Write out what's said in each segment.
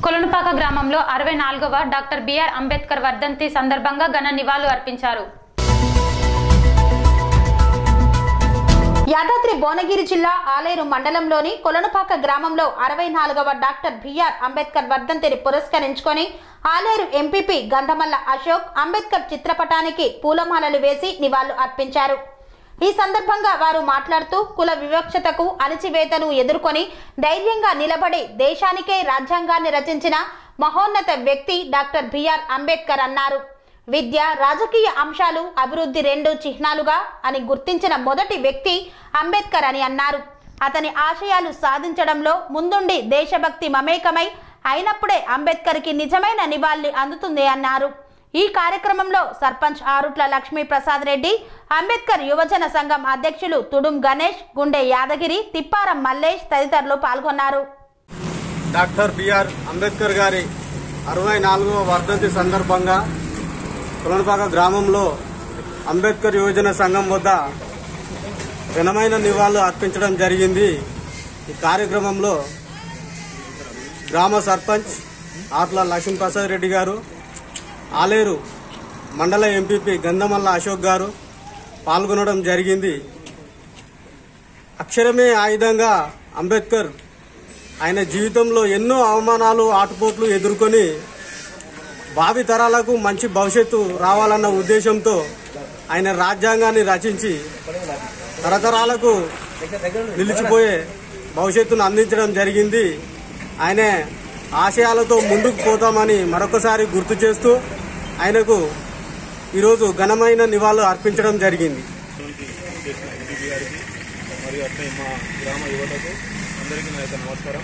కొలనుపాక గ్రామంలో అరవై నాలుగవ డాక్టర్ బిఆర్ అంబేద్కర్ వర్ధంతి సందర్భంగా ఘన నివాళులు అర్పించారు యాదాద్రి భువనగిరి జిల్లా ఆలేరు మండలంలోని కొలనుపాక గ్రామంలో అరవై నాలుగవ డాక్టర్ బిఆర్ అంబేద్కర్ వర్ధంతిని పురస్కరించుకొని ఆలేరు ఎంపీపీ గంధమల్ల అశోక్ అంబేద్కర్ చిత్రపటానికి పూలమాలలు వేసి నివాళులు అర్పించారు ఈ సందర్భంగా వారు మాట్లాడుతూ కుల వివక్షతకు అణచివేతను ఎదుర్కొని ధైర్యంగా నిలబడి దేశానికే రాజ్యాంగాన్ని రచించిన మహోన్నత వ్యక్తి డాక్టర్ బిఆర్ అంబేద్కర్ అన్నారు విద్య రాజకీయ అంశాలు అభివృద్ధి రెండు చిహ్నాలుగా అని గుర్తించిన మొదటి వ్యక్తి అంబేద్కర్ అని అన్నారు అతని ఆశయాలు సాధించడంలో ముందుండి దేశభక్తి మమేకమై అయినప్పుడే అంబేద్కర్కి నిజమైన నివాళి అందుతుంది అన్నారు ఈ కార్యక్రమంలో సర్పంచ్ ఆరుట్ల లక్ష్మీ ప్రసాద్ రెడ్డి అంబేద్కర్ యువజన సంఘం అధ్యక్షులు తుడుం గణేష్ గుండె యాదగిరి తిప్పారం మల్లేష్ తదితరులు పాల్గొన్నారు డాక్టర్ బిఆర్ అంబేద్కర్ గారి అరవై నాలుగవ వర్ధంతి సందర్భంగా కులనపాక గ్రామంలో అంబేద్కర్ యువజన సంఘం వద్ద ఘనమైన నివాళులు అర్పించడం జరిగింది ఈ కార్యక్రమంలో గ్రామ సర్పంచ్ ఆట్ల లక్ష్మీప్రసాద్ రెడ్డి గారు ఆలేరు మండల ఎంపీపీ గంధమల్ల అశోక్ గారు పాల్గొనడం జరిగింది అక్షరమే ఆయుధంగా అంబేద్కర్ ఆయన జీవితంలో ఎన్నో అవమానాలు ఆటుపోట్లు ఎదుర్కొని భావి తరాలకు మంచి భవిష్యత్తు రావాలన్న ఉద్దేశంతో ఆయన రాజ్యాంగాన్ని రచించి తరతరాలకు నిలిచిపోయే భవిష్యత్తును అందించడం జరిగింది ఆయన ఆశయాలతో ముందుకు పోతామని మరొకసారి గుర్తు చేస్తూ ఆయనకు ఈరోజు ఘనమైన నివాళులు అర్పించడం జరిగింది చేసిన ఎంపీపీ గారికి మరియు అట్లే మా గ్రామ యువతకు అందరికీ నా యొక్క నమస్కారం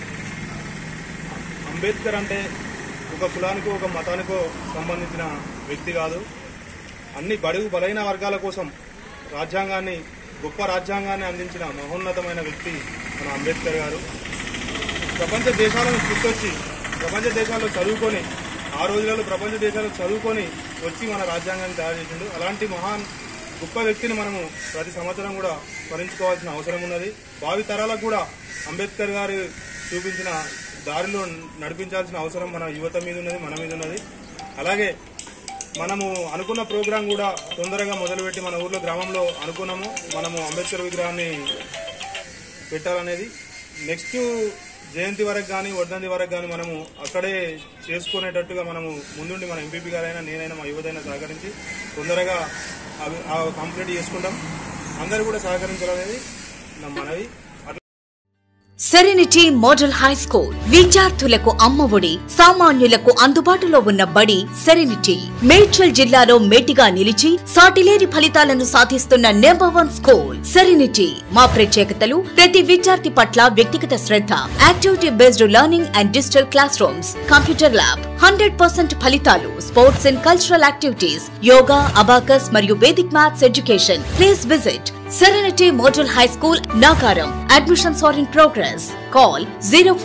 అంబేద్కర్ అంటే ఒక కులానికో ఒక మతానికో సంబంధించిన వ్యక్తి కాదు అన్ని బడుగు బలైన వర్గాల కోసం రాజ్యాంగాన్ని గొప్ప రాజ్యాంగాన్ని అందించిన మహోన్నతమైన వ్యక్తి మన అంబేద్కర్ గారు ప్రపంచ దేశాలను గుర్తొచ్చి ప్రపంచ దేశాల్లో చదువుకొని ఆ రోజులలో ప్రపంచ దేశాల్లో చదువుకొని వచ్చి మన రాజ్యాంగాన్ని తయారు చేసిండు అలాంటి మహాన్ గొప్ప వ్యక్తిని మనము ప్రతి సంవత్సరం కూడా స్మరించుకోవాల్సిన అవసరం ఉన్నది భావి తరాలకు కూడా అంబేద్కర్ గారు చూపించిన దారిలో నడిపించాల్సిన అవసరం మన యువత మీద ఉన్నది మన మీద ఉన్నది అలాగే మనము అనుకున్న ప్రోగ్రాం కూడా తొందరగా మొదలుపెట్టి మన ఊర్లో గ్రామంలో అనుకున్నాము మనము అంబేద్కర్ విగ్రహాన్ని పెట్టాలనేది నెక్స్ట్ జయంతి వరకు కానీ వర్ధంతి వరకు కానీ మనము అక్కడే చేసుకునేటట్టుగా మనము ముందుండి మన ఎంపీపీ గారైనా నేనైనా మా యువతైనా సహకరించి తొందరగా అవి ఆ కంప్లీట్ చేసుకుంటాం అందరూ కూడా సహకరించాలనేది నా మనవి సెరెనిటీ మోడల్ హై స్కూల్ విద్యార్థులకు అమ్మఒడి సామాన్యులకు అందుబాటులో ఉన్న బడి సెరెనిటీ మేడ్చల్ జిల్లాలో మేటిగా నిలిచి సాటిలేని ఫలితాలను సాధిస్తున్న నెంబర్ వన్ స్కూల్ సెరెనిటీ మా ప్రత్యేకతలు ప్రతి విద్యార్థి పట్ల వ్యక్తిగత శ్రద్ధ activity based learning and digital classrooms computer lab hundred percent ఫలితాలు sports and cultural activities yoga abacus మరియు Vedic maths education please visit Serenity Model High School, Nagaram. Admissions are in progress. Call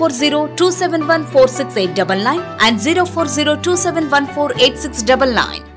040 and 040